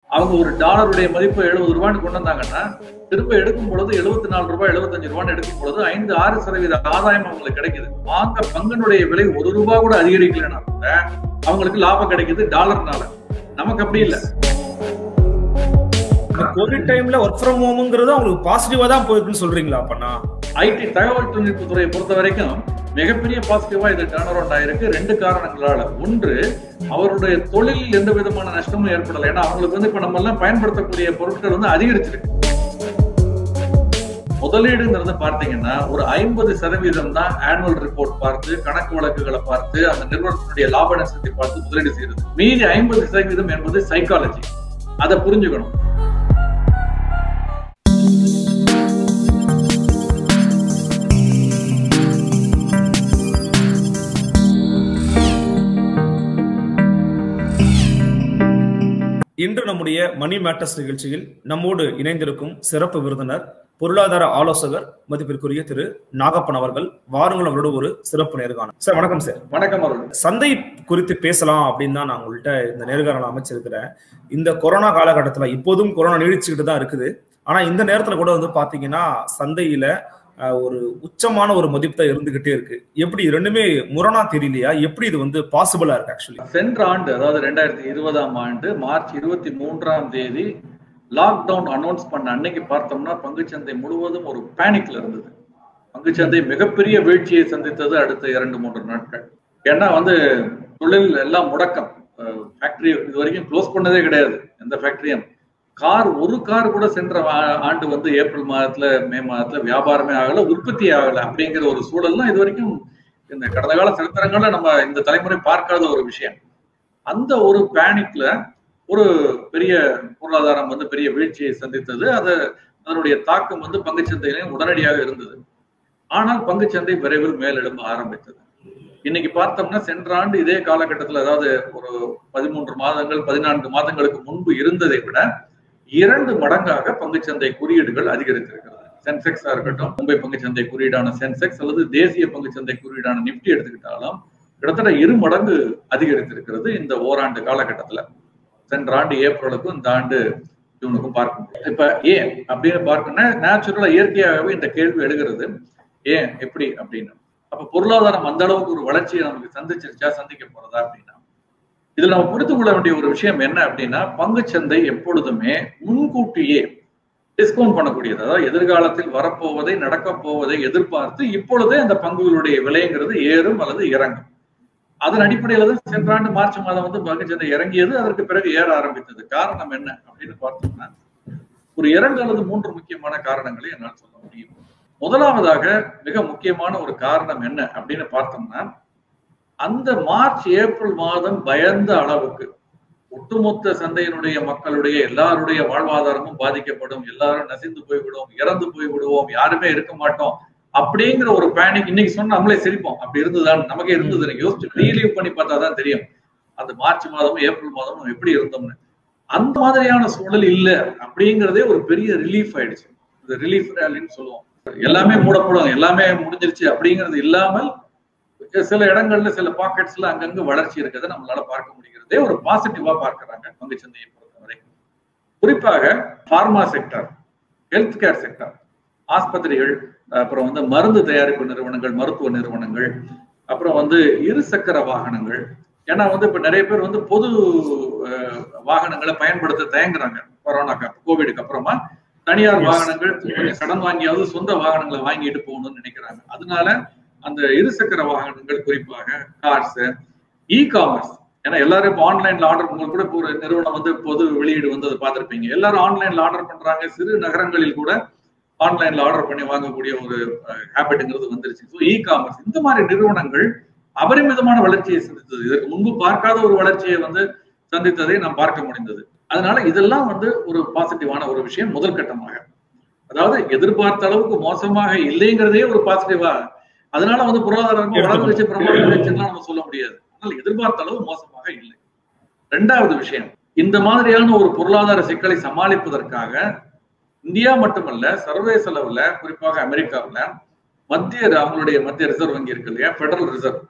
அவங்க ஒரு டாலருடைய மதிப்பு எழுபது ரூபான்னு கொண்டு வந்தாங்கன்னா திரும்ப எடுக்கும் பொழுது எழுபத்தி நாலு ரூபாய் எழுபத்தஞ்சு ரூபான்னு எடுக்கும் பொழுது ஐந்து ஆறு சதவீத ஆதாயம் அவங்களுக்கு கிடைக்குது வாங்க பங்கனுடைய விலை ஒரு ரூபாய் கூட அதிகரிக்கலைன்னா கூட அவங்களுக்கு லாபம் கிடைக்குது டாலர்னால நமக்கு அப்படி இல்லை கோவிட் டைம்ல ஒர்க் ஃப்ரம் ஹோம்ங்கிறது அவங்களுக்கு பாசிட்டிவா தான் போயிருக்குன்னு சொல்றீங்களா அப்பனா ஐடி தகவல் தொழில்நுட்ப துறையை பொறுத்த வரைக்கும் மிகப்பெரிய பாசிட்டிவா இது டர்ன் அரௌண்ட் ஆயிருக்கு ரெண்டு காரணங்களால ஒன்று அவருடைய தொழில் எந்த விதமான நஷ்டமும் ஏற்படலை ஏன்னா அவங்களுக்கு வந்து இப்ப நம்ம எல்லாம் பயன்படுத்தக்கூடிய பொருட்கள் வந்து அதிகரிச்சிருக்கு முதலீடுங்கிறத பார்த்தீங்கன்னா ஒரு ஐம்பது சதவீதம் தான் ஆனுவல் ரிப்போர்ட் பார்த்து கணக்கு வழக்குகளை பார்த்து அந்த நிறுவனத்தினுடைய லாப நஷ்டத்தை பார்த்து முதலீடு செய்யறது மீதி ஐம்பது சதவீதம் என்பது சைக்காலஜி அதை புரிஞ்சுக்கணும் இன்று நம்முடைய மணி மேட்டர்ஸ் நிகழ்ச்சியில் நம்மோடு இணைந்திருக்கும் சிறப்பு விருந்தினர் பொருளாதார ஆலோசகர் மதிப்பிற்குரிய திரு நாகப்பன் அவர்கள் வாருங்கள் அவரோட ஒரு சிறப்பு நேர்காணல் சார் வணக்கம் சார் வணக்கம் அருள் சந்தை குறித்து பேசலாம் அப்படின்னு தான் நான் உங்கள்கிட்ட இந்த நேர்காணல் அமைச்சிருக்கிறேன் இந்த கொரோனா காலகட்டத்துல இப்போதும் கொரோனா நீடிச்சுக்கிட்டு தான் இருக்குது ஆனா இந்த நேரத்துல கூட வந்து பாத்தீங்கன்னா சந்தையில அஹ், ஒரு உச்சமான ஒரு மதிப்பு தான் இருந்துகிட்டே இருக்கு எப்படி ரெண்டுமே முரணா தெரியலையா எப்படி இது வந்து பாசிபிளா இருக்கு ஆக்சுவலி சென்ற ஆண்டு அதாவது ரெண்டாயிரத்தி இருபதாம் ஆண்டு மார்ச் இருபத்தி மூன்றாம் தேதி லாக்டவுன் அனௌன்ஸ் பண்ண அன்னைக்கு பார்த்தோம்னா பங்குச்சந்தை முழுவதும் ஒரு பேனிக்ல இருந்தது பங்குச்சந்தை மிகப்பெரிய வீழ்ச்சியை சந்தித்தது அடுத்த இரண்டு மூன்று நாட்கள் ஏன்னா வந்து தொழில் எல்லாம் முடக்கம் ஃபேக்டரி இது வரைக்கும் க்ளோஸ் பண்ணதே கிடையாது எந்த ஃபேக்டரியும் கார் ஒரு கார் கூட சென்ற ஆ- ஆண்டு வந்து ஏப்ரல் மாதத்துல மே மாதத்துல வியாபாரமே ஆகல உற்பத்தி ஆகல அப்படிங்கிற ஒரு சூழல்லாம் இது வரைக்கும் இந்த கடந்த கால சரித்திரங்கள்ல நம்ம இந்த தலைமுறை பார்க்காத ஒரு விஷயம் அந்த ஒரு பேனிக்ல ஒரு பெரிய பொருளாதாரம் வந்து பெரிய வீழ்ச்சியை சந்தித்தது அது அதனுடைய தாக்கம் வந்து பங்குச்சந்தையிலும் உடனடியாக இருந்தது ஆனால் பங்குச்சந்தை விரைவில் மேலெழும்ப ஆரம்பித்தது இன்னைக்கு பார்த்தோம்னா சென்ற ஆண்டு இதே காலகட்டத்தில் அதாவது ஒரு பதிமூன்று மாதங்கள் பதினான்கு மாதங்களுக்கு முன்பு இருந்ததை விட இரண்டு மடங்காக பங்குச்சந்தை குறியீடுகள் அதிகரித்திருக்கிறது சென்செக்ஸா இருக்கட்டும் மும்பை பங்குச்சந்தை குறியீடான சென்செக்ஸ் அல்லது தேசிய பங்குச்சந்தை குறியீடான நிப்டி எடுத்துக்கிட்டாலும் கிட்டத்தட்ட இரு மடங்கு அதிகரித்திருக்கிறது இந்த ஓராண்டு காலகட்டத்துல சென்ற ஆண்டு ஏப்ரலுக்கும் இந்த ஆண்டு ஜூனுக்கும் பார்க்க முடியும் இப்ப ஏன் அப்படின்னு பார்க்கணும்னா நேச்சுரலா இயற்கையாகவே இந்த கேள்வி எழுகிறது ஏன் எப்படி அப்படின்னு அப்ப பொருளாதாரம் அந்த அளவுக்கு ஒரு வளர்ச்சியை நமக்கு சந்திச்சிருச்சா சந்திக்க போறதா அப்படின்னா இதுல நம்ம புரிந்து கொள்ள வேண்டிய ஒரு விஷயம் என்ன அப்படின்னா பங்குச்சந்தை எப்பொழுதுமே முன்கூட்டியே டிஸ்கவுண்ட் பண்ணக்கூடியது அதாவது எதிர்காலத்தில் வரப்போவதை நடக்கப் போவதை எதிர்பார்த்து இப்பொழுதே அந்த பங்குகளுடைய விலைங்கிறது ஏறும் அல்லது இறங்கும் அதன் அடிப்படையில தான் சென்ற ஆண்டு மார்ச் மாதம் வந்து பங்குச்சந்தை இறங்கியது அதற்கு பிறகு ஏற ஆரம்பித்தது காரணம் என்ன அப்படின்னு பார்த்தோம்னா ஒரு இரண்டு அல்லது மூன்று முக்கியமான காரணங்களை என்னால் சொல்ல முடியும் முதலாவதாக மிக முக்கியமான ஒரு காரணம் என்ன அப்படின்னு பார்த்தோம்னா அந்த மார்ச் ஏப்ரல் மாதம் பயந்த அளவுக்கு ஒட்டுமொத்த சந்தையினுடைய மக்களுடைய எல்லாருடைய வாழ்வாதாரமும் பாதிக்கப்படும் எல்லாரும் நசிந்து போய்விடும் இறந்து போய் விடுவோம் யாருமே இருக்க மாட்டோம் அப்படிங்கிற ஒரு பேனிக் இன்னைக்கு சொன்னா நம்மளே சிரிப்போம் அப்படி இருந்ததான் நமக்கே இருந்தது எனக்கு யோசிச்சு ரீலீவ் பண்ணி பார்த்தா தான் தெரியும் அந்த மார்ச் மாதமும் ஏப்ரல் மாதமும் எப்படி இருந்தோம்னு அந்த மாதிரியான சூழல் இல்ல அப்படிங்கிறதே ஒரு பெரிய ரிலீஃப் ஆயிடுச்சு இந்த ரிலீஃப் ரேலின்னு சொல்லுவோம் எல்லாமே மூடப்படும் எல்லாமே முடிஞ்சிருச்சு அப்படிங்கிறது இல்லாமல் சில இடங்கள்ல சில பாக்கெட்ஸ்ல அங்கங்க வளர்ச்சி இருக்கிறத நம்மளால பார்க்க முடிகிறதே ஒரு பாசிட்டிவா பார்க்கறாங்க பங்குச்சந்தையை பொறுத்தவரை குறிப்பாக pharma sector health care sector ஆஸ்பத்திரிகள் அப்புறம் வந்து மருந்து தயாரிப்பு நிறுவனங்கள் மருத்துவ நிறுவனங்கள் அப்புறம் வந்து இருசக்கர வாகனங்கள் ஏன்னா வந்து இப்ப நிறைய பேர் வந்து பொது அஹ், வாகனங்களை பயன்படுத்த தயங்குறாங்க கொரோனாக்கு கோவிடுக்கு அப்புறமா தனியார் Yes. வாகனங்கள் கொஞ்சம் கடன் வாங்கியாவது சொந்த வாகனங்களை வாங்கிட்டு போகணும்னு நினைக்கிறாங்க அதனால அந்த இருசக்கர வாகனங்கள் குறிப்பாக கார்ஸ் இ காமர்ஸ் ஏன்னா எல்லாரும் இப்போ ஆன்லைன்ல ஆர்டர் உங்களுக்கு கூட இப்போ ஒரு நிறுவனம் வந்து பொது வெளியீடு வந்து அதை பார்த்திருப்பீங்க எல்லாரும் ஆன்லைன்ல ஆர்டர் பண்றாங்க சிறு நகரங்களில் கூட ஆன்லைன்ல ஆர்டர் பண்ணி வாங்கக்கூடிய ஒரு ஹேபிட்ங்கிறது வந்துருச்சு ஸோ இ காமர்ஸ் இந்த மாதிரி நிறுவனங்கள் அபரிமிதமான வளர்ச்சியை சந்தித்தது இதற்கு முன்பு பார்க்காத ஒரு வளர்ச்சியை வந்து சந்தித்ததை நாம் பார்க்க முடிந்தது அதனால இதெல்லாம் வந்து ஒரு பாசிட்டிவான ஒரு விஷயம் முதல் கட்டமாக அதாவது எதிர்பார்த்த அளவுக்கு மோசமாக இல்லைங்கிறதே ஒரு பாசிட்டிவா அதனால வந்து பொருளாதாரம் வளர்ந்துருச்சு பிரமாணம் நம்ம சொல்ல முடியாது ஆனால் எதிர்பார்த்த அளவு மோசமாக இல்லை ரெண்டாவது விஷயம் இந்த மாதிரியான ஒரு பொருளாதார சிக்கலை சமாளிப்பதற்காக இந்தியா மட்டுமல்ல சர்வதேச அளவுல குறிப்பாக அமெரிக்காவுல மத்திய அவங்களுடைய மத்திய ரிசர்வ் வங்கி இருக்கு இல்லையா பெடரல் ரிசர்வ்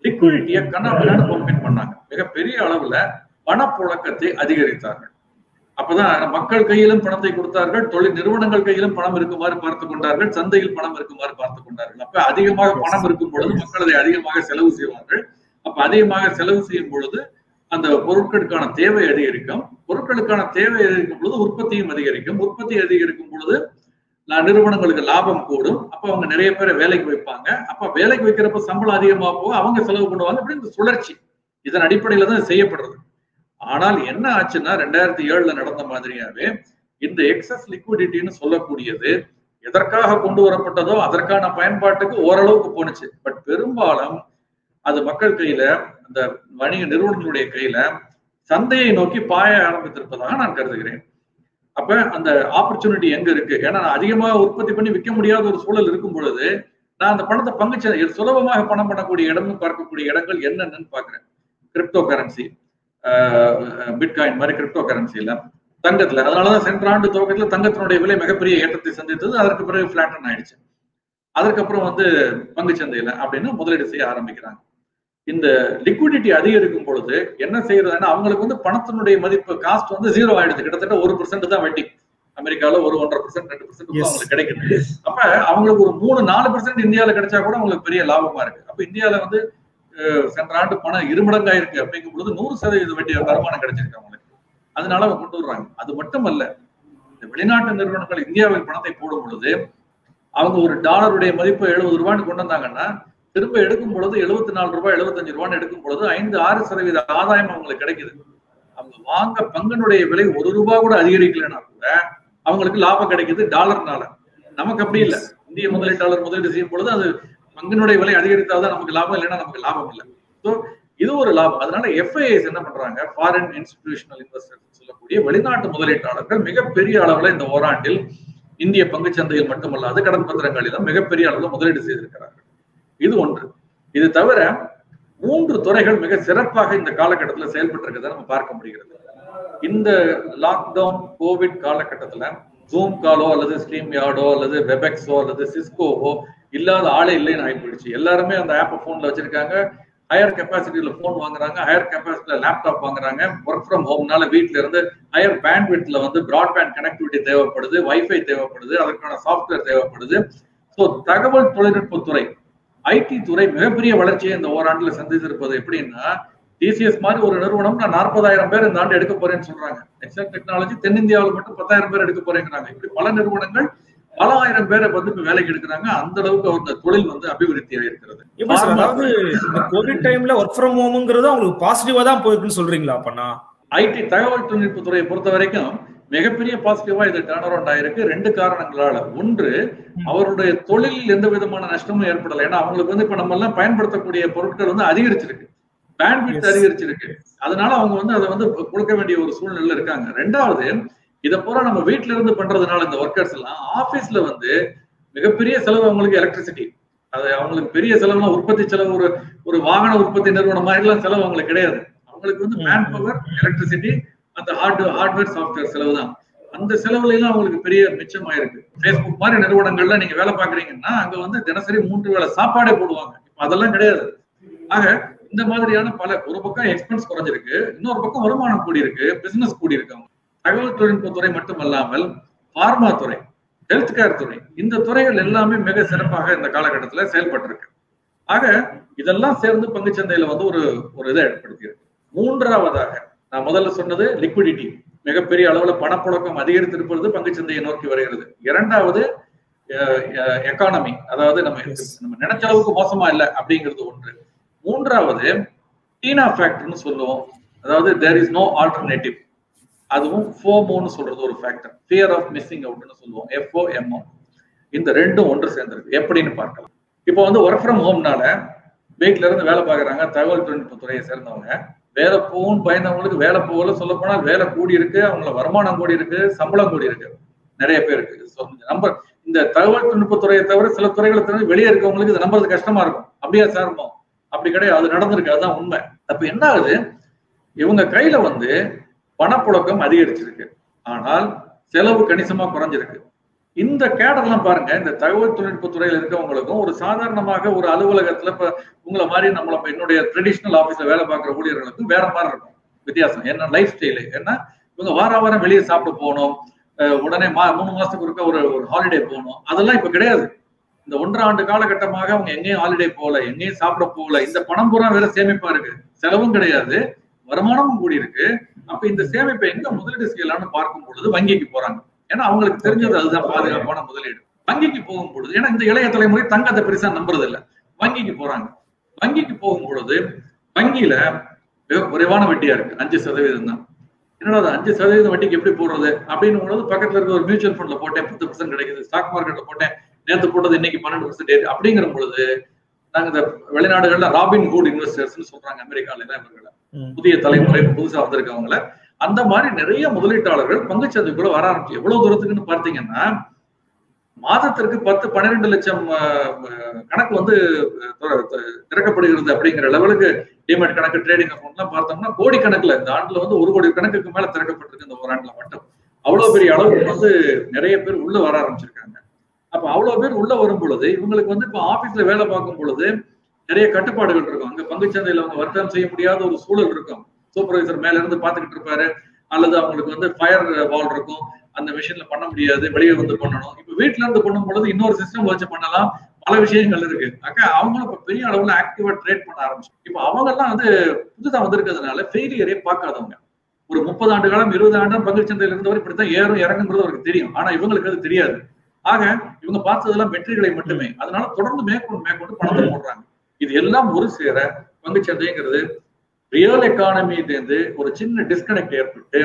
லிக்விடிட்டியை கண்ணாபின்னு பம்பிங் பண்ணாங்க மிகப்பெரிய அளவுல பணப்புழக்கத்தை அதிகரித்தார்கள் அப்பதான் மக்கள் கையிலும் பணத்தை கொடுத்தார்கள் தொழில் நிறுவனங்கள் கையிலும் பணம் இருக்குமாறு பார்த்து கொண்டார்கள் சந்தையில் பணம் இருக்குமாறு பார்த்து கொண்டார்கள் அப்ப அதிகமாக பணம் இருக்கும் பொழுது மக்கள் அதை அதிகமாக செலவு செய்வார்கள் அப்ப அதிகமாக செலவு செய்யும் பொழுது அந்த பொருட்களுக்கான தேவை அதிகரிக்கும் பொருட்களுக்கான தேவை அதிகரிக்கும் பொழுது உற்பத்தியும் அதிகரிக்கும் உற்பத்தி அதிகரிக்கும் பொழுது நிறுவனங்களுக்கு லாபம் கூடும் அப்ப அவங்க நிறைய பேரை வேலைக்கு வைப்பாங்க அப்ப வேலைக்கு வைக்கிறப்ப சம்பளம் அதிகமாக போக அவங்க செலவு பண்ணுவாங்க அப்படி இந்த சுழற்சி இதன் அடிப்படையில தான் செய்யப்படுறது ஆனால் என்ன ஆச்சுன்னா ரெண்டாயிரத்தி ஏழுல நடந்த மாதிரியாவே இந்த எக்ஸஸ் லிக்விடிட்டின்னு சொல்லக்கூடியது எதற்காக கொண்டு வரப்பட்டதோ அதற்கான பயன்பாட்டுக்கு ஓரளவுக்கு போனுச்சு பட் பெரும்பாலும் அது மக்கள் கையில அந்த வணிக நிறுவனங்களுடைய கையில சந்தையை நோக்கி பாய ஆரம்பித்திருப்பதாக நான் கருதுகிறேன் அப்ப அந்த ஆப்பர்ச்சுனிட்டி எங்க இருக்கு ஏன்னா நான் அதிகமாக உற்பத்தி பண்ணி விற்க முடியாத ஒரு சூழல் இருக்கும் பொழுது நான் அந்த பணத்தை பங்கு சுலபமாக பணம் பண்ணக்கூடிய இடம்னு பார்க்கக்கூடிய இடங்கள் என்னென்னு பாக்குறேன் கிரிப்டோ கரன்சி பிட்காயின் மாதிரி கிரிப்டோ கரன்சில தங்கத்துல அதனாலதான் சென்ற ஆண்டு துவக்கத்துல தங்கத்தினுடைய விலை மிகப்பெரிய ஏற்றத்தை சந்தித்தது அதற்கு பிறகு பிளாட்டன் ஆயிடுச்சு அதுக்கப்புறம் வந்து பங்கு சந்தையில அப்படின்னு முதலீடு செய்ய ஆரம்பிக்கிறாங்க இந்த லிக்விடிட்டி அதிகரிக்கும் பொழுது என்ன செய்யறதுன்னா அவங்களுக்கு வந்து பணத்தினுடைய மதிப்பு காஸ்ட் வந்து ஜீரோ ஆயிடுது கிட்டத்தட்ட ஒரு பர்சன்ட் தான் வட்டி அமெரிக்கால ஒரு ஒன்றரை பர்சன்ட் ரெண்டு பர்சன்ட் அவங்களுக்கு கிடைக்குது அப்ப அவங்களுக்கு ஒரு மூணு நாலு பர்சன்ட் இந்தியாவில கிடைச்சா கூட அவங்களுக்கு பெரிய லாபமா இருக்கு அப்ப இந்தியாவில வந்து சென்ற ஆண்டு பணம் இருமடங்கா இருக்கு அப்படிங்கும் பொழுது நூறு சதவீத வட்டி வருமானம் கிடைச்சிருக்கு அவங்களுக்கு அதனால அவங்க கொண்டு வர்றாங்க அது மட்டுமல்ல இந்த வெளிநாட்டு நிறுவனங்கள் இந்தியாவில் பணத்தை போடும் பொழுது அவங்க ஒரு டாலருடைய மதிப்பு எழுபது ரூபான்னு கொண்டு வந்தாங்கன்னா திரும்ப எடுக்கும் பொழுது எழுபத்தி நாலு ரூபாய் எழுபத்தஞ்சு ரூபான்னு எடுக்கும் பொழுது ஐந்து ஆறு சதவீத ஆதாயம் அவங்களுக்கு கிடைக்குது அவங்க வாங்க பங்கனுடைய விலை ஒரு ரூபாய் கூட அதிகரிக்கலைன்னா கூட அவங்களுக்கு லாபம் கிடைக்குது டாலர்னால நமக்கு அப்படி இல்லை இந்திய முதலீட்டாளர் முதலீடு செய்யும் பொழுது அது பங்கினுடைய விலை அதிகரித்தாதான் நமக்கு லாபம் இல்லைன்னா நமக்கு லாபம் இல்லை ஸோ இது ஒரு லாபம் அதனால எஃப்ஐஎஸ் என்ன பண்றாங்க ஃபாரின் இன்ஸ்டிடியூஷனல் இன்வெஸ்டர் சொல்லக்கூடிய வெளிநாட்டு முதலீட்டாளர்கள் மிகப்பெரிய அளவுல இந்த ஓராண்டில் இந்திய பங்கு சந்தையில் மட்டுமல்லாது கடன் பத்திரங்களிலும் மிகப்பெரிய அளவில் முதலீடு செய்திருக்கிறார்கள் இது ஒன்று இது தவிர மூன்று துறைகள் மிக சிறப்பாக இந்த காலகட்டத்தில் செயல்பட்டு இருக்கிறத நம்ம பார்க்க முடிகிறது இந்த லாக்டவுன் கோவிட் காலகட்டத்துல ஜூம் காலோ அல்லது ஸ்ட்ரீம் யார்டோ அல்லது வெபெக்ஸோ அல்லது சிஸ்கோவோ இல்லாத ஆளே இல்லைன்னு ஆகி போயிடுச்சு எல்லாருமே அந்த ஆப்பை போன்ல வச்சிருக்காங்க ஹையர் கெப்பாசிட்டியில போன் வாங்குறாங்க ஹையர் கெப்பாசிட்டியில லேப்டாப் வாங்குறாங்க ஒர்க் ஃப்ரம் ஹோம்னால வீட்ல இருந்து ஹையர் பேண்ட்விட்ல வந்து பிராட்பேண்ட் கனெக்டிவிட்டி தேவைப்படுது வைஃபை தேவைப்படுது அதற்கான சாஃப்ட்வேர் தேவைப்படுது ஸோ தகவல் தொழில்நுட்பத்துறை ஐடி துறை மிகப்பெரிய வளர்ச்சியை இந்த ஓராண்டுல சந்தித்திருப்பது எப்படின்னா டிசிஎஸ் மாதிரி ஒரு நிறுவனம் நான் நாற்பதாயிரம் பேர் இந்த ஆண்டு எடுக்க போறேன்னு சொல்றாங்க எக்ஸல் டெக்னாலஜி தென்னிந்தியாவில் மட்டும் பத்தாயிரம் பேர் எடுக்க போறேங்கிறாங்க இப்படி பல நிறுவனங்கள் பல ஆயிரம் பேரை வந்து இப்ப வேலைக்கு எடுக்கிறாங்க அந்த அளவுக்கு அந்த தொழில் வந்து அபிவிருத்தி ஆயிருக்கிறது எப்படி சார் அதாவது இந்த கோவிட் டைம்ல ஒர்க் ஃப்ரம் ஹோம்ங்கிறது அவங்களுக்கு பாசிட்டிவா தான் போயிருக்குன்னு சொல்றீங்களா அப்பனா ஐடி தகவல் தொழில்நுட்ப துறையை பொறுத்த வரைக்கும் மிகப்பெரிய பாசிட்டிவா இது டர்ன் அரௌண்ட் ஆயிருக்கு ரெண்டு காரணங்களால ஒன்று அவருடைய தொழிலில் எந்த விதமான நஷ்டமும் ஏற்படலை ஏன்னா அவங்களுக்கு வந்து இப்ப நம்ம எல்லாம் பயன்படுத்தக்கூடிய பொருட்கள் வந்து அதிகரிச்சிருக்கு பேண்ட்வித் அதிகரிச்சிருக்கு அதனால அவங்க வந்து அதை வந்து கொடுக்க வேண்டிய ஒரு சூழ்நிலை இருக்காங்க ரெண்டாவது இதை பூரா நம்ம வீட்டுல இருந்து பண்றதுனால இந்த ஒர்க்கர்ஸ் எல்லாம் ஆபீஸ்ல வந்து மிகப்பெரிய செலவு அவங்களுக்கு எலக்ட்ரிசிட்டி அது அவங்களுக்கு பெரிய செலவுலாம் உற்பத்தி செலவு ஒரு ஒரு வாகன உற்பத்தி நிறுவனம் மாதிரி எல்லாம் செலவு அவங்களுக்கு கிடையாது அவங்களுக்கு வந்து மேன் பவர் எலக்ட்ரிசிட்டி அந்த ஹார்ட் ஹார்ட்வேர் சாஃப்ட்வேர் செலவு தான் அந்த செலவுல எல்லாம் அவங்களுக்கு பெரிய மிச்சமாயிருக்கு ஃபேஸ்புக் மாதிரி நிறுவனங்கள்ல நீங்க வேலை பாக்குறீங்கன்னா அங்க வந்து தினசரி மூன்று வேளை சாப்பாடே போடுவாங்க இப்ப அதெல்லாம் கிடையாது ஆக இந்த மாதிரியான பல ஒரு பக்கம் எக்ஸ்பென்ஸ் குறைஞ்சிருக்கு இன்னொரு பக்கம் வருமானம் கூடி இருக்கு பிசினஸ் கூடி இருக்கு அவங்க தகவல் தொழில்நுட்பத்துறை மட்டுமல்லாமல் பார்மா துறை ஹெல்த் கேர் துறை இந்த துறைகள் எல்லாமே மிக சிறப்பாக இந்த காலகட்டத்துல செயல்பட்டிருக்கு ஆக இதெல்லாம் சேர்ந்து பங்குச்சந்தையில வந்து ஒரு ஒரு இதை ஏற்படுத்தியிருக்கு மூன்றாவதாக நான் முதல்ல சொன்னது லிக்விடிட்டி மிகப்பெரிய அளவுல பணப்புழக்கம் அதிகரித்திருப்பது பங்குச்சந்தையை நோக்கி வருகிறது இரண்டாவது எக்கானமி அதாவது நம்ம நம்ம நினைச்ச அளவுக்கு மோசமா இல்லை அப்படிங்கிறது ஒன்று மூன்றாவது டீனா ஃபேக்டர்னு சொல்லுவோம் அதாவது தேர் இஸ் நோ ஆல்டர்னேட்டிவ் அதுவும் ஃபோமோன்னு சொல்றது ஒரு ஃபேக்டர் ஃபியர் ஆஃப் மிஸ்ஸிங் அவுட்னு சொல்லுவோம் எஃப்ஓ எம்ஓ இந்த ரெண்டும் ஒன்று சேர்ந்திருக்கு எப்படின்னு பார்க்கலாம் இப்போ வந்து ஒர்க் ஃப்ரம் ஹோம்னால வீட்ல இருந்து வேலை பார்க்குறாங்க தகவல் தொழில்நுட்ப துறையை சேர்ந்தவங்க வேலை போகும் பயந்தவங்களுக்கு வேலை போகல சொல்ல போனால் வேலை கூடி இருக்கு அவங்கள வருமானம் கூடி இருக்கு சம்பளம் கூடி இருக்கு நிறைய பேருக்கு நம்பர் இந்த தகவல் தொழில்நுட்பத்துறையை தவிர சில துறைகளை தவிர வெளியே இருக்கவங்களுக்கு இது நம்புறது கஷ்டமா இருக்கும் அப்படியா சார்மோ அப்படி கிடையாது அது நடந்திருக்கு அதுதான் உண்மை அப்ப என்ன ஆகுது இவங்க கையில வந்து பணப்புழக்கம் அதிகரிச்சிருக்கு ஆனால் செலவு கணிசமா குறைஞ்சிருக்கு இந்த கேடர்லாம் பாருங்க இந்த தகவல் தொழில்நுட்ப துறையில இருக்கவங்களுக்கும் ஒரு சாதாரணமாக ஒரு அலுவலகத்துல இப்ப உங்களை மாதிரி நம்மள என்னுடைய ட்ரெடிஷனல் ஆபீஸ்ல வேலை பார்க்குற ஊழியர்களுக்கும் வேற மாதிரி இருக்கும் வித்தியாசம் என்ன லைஃப் ஸ்டைலு ஏன்னா இவங்க வார வாரம் வெளியே சாப்பிட போகணும் அஹ் உடனே மா மூணு மாசத்துக்கு ஒருக்க ஒரு ஒரு ஹாலிடே போகணும் அதெல்லாம் இப்ப கிடையாது இந்த ஒன்றரை ஆண்டு காலகட்டமாக அவங்க எங்கேயும் ஹாலிடே போகல எங்கேயும் சாப்பிட போகல இந்த பணம் பூரா வேற சேமிப்பா இருக்கு செலவும் கிடையாது வருமானமும் கூடி இருக்கு அப்ப இந்த சேமிப்பை எங்க முதலீடு செய்யலாம்னு பார்க்கும் பொழுது வங்கிக்கு போறாங்க ஏன்னா அவங்களுக்கு தெரிஞ்சது அதுதான் பாதுகாப்பான முதலீடு வங்கிக்கு போகும் பொழுது ஏன்னா இந்த இளைய தலைமுறை தங்கத்தை பெருசா நம்புறது இல்ல வங்கிக்கு போறாங்க வங்கிக்கு போகும் பொழுது வங்கியில மிக குறைவான வட்டியா இருக்கு அஞ்சு சதவீதம் தான் என்னடா அது அஞ்சு சதவீதம் வட்டிக்கு எப்படி போடுறது அப்படின்னு பொழுது பக்கத்துல இருக்க ஒரு மியூச்சுவல் ஃபண்ட்ல போட்டேன் பத்து பர்சன்ட் கிடைக்குது ஸ்டாக் மார்க்கெட்ல போட்டேன் நேத்து போட்டது இன்னைக்கு பன்னெண்டு பர்சன்ட் அப்படிங்கிற பொழுது நாங்க இந்த வெளிநாடுகள்ல ராபின் ஹூட் இன்வெஸ்டர்ஸ் சொல்றாங்க அமெரிக்கால எல்லாம் இவர்களை புதிய தலைமுறை புதுசா வந்திருக்கவங்கள அந்த மாதிரி நிறைய முதலீட்டாளர்கள் பங்குச்சந்தைக்குள்ள வர ஆரம்பிச்சு எவ்வளவு தூரத்துக்குன்னு பார்த்தீங்கன்னா மாதத்திற்கு பத்து பன்னிரெண்டு லட்சம் அஹ், அஹ், கணக்கு வந்து அஹ், தி- திறக்கப்படுகிறது அப்படிங்கிற லெவலுக்கு டிமெட் கணக்கு ட்ரேடிங் அக்கௌண்ட்லாம் பார்த்தோம்னா கோடி கணக்குல இந்த ஆண்டுல வந்து ஒரு கோடி கணக்குக்கு மேல திறக்கப்பட்டிருக்கு இந்த ஒரு ஆண்டுல மட்டும் அவ்வளவு பெரிய அளவுக்கு வந்து நிறைய பேர் உள்ள வர ஆரம்பிச்சிருக்காங்க அப்ப அவ்வளவு பேர் உள்ள வரும் பொழுது இவங்களுக்கு வந்து இப்ப ஆபீஸ்ல வேலை பார்க்கும் பொழுது நிறைய கட்டுப்பாடுகள் இருக்கும் அங்க பங்குச்சந்தையில அவங்க வர்த்தகம் செய்ய முடியாத ஒரு சூழல் இருக்கும் சூப்பர்வைசர் மேல இருந்து பாத்துக்கிட்டு இருப்பாரு அல்லது அவங்களுக்கு வந்து ஃபயர் வால் இருக்கும் அந்த மிஷின்ல பண்ண முடியாது வெளியே வந்து பண்ணணும் இப்ப வீட்ல இருந்து பண்ணும் பொழுது இன்னொரு சிஸ்டம் வச்சு பண்ணலாம் பல விஷயங்கள் இருக்கு அக்கா அவங்களும் இப்ப பெரிய அளவுல ஆக்டிவா ட்ரேட் பண்ண ஆரம்பிச்சு இப்ப அவங்க எல்லாம் வந்து புதுசா வந்திருக்கிறதுனால ஃபெயிலியரே பார்க்காதவங்க ஒரு முப்பது ஆண்டு காலம் இருபது ஆண்டு பங்குச்சந்தையில இருந்தவர் இப்படித்தான் ஏறும் இறங்குங்கிறது அவருக்கு தெரியும் ஆனா இவங்களுக்கு அது தெரியாது ஆக இவங்க பார்த்ததெல்லாம் வெற்றிகளை மட்டுமே அதனால தொடர்ந்து மேற்கொண்டு மேற்கொண்டு பணத்தை போடுறாங்க இது எல்லாம் ஒரு சேர பங்குச்சந்தைங்கிறது ரியல் எக்கானமிலேருந்து ஒரு சின்ன டிஸ்கனெக்ட் ஏற்பட்டு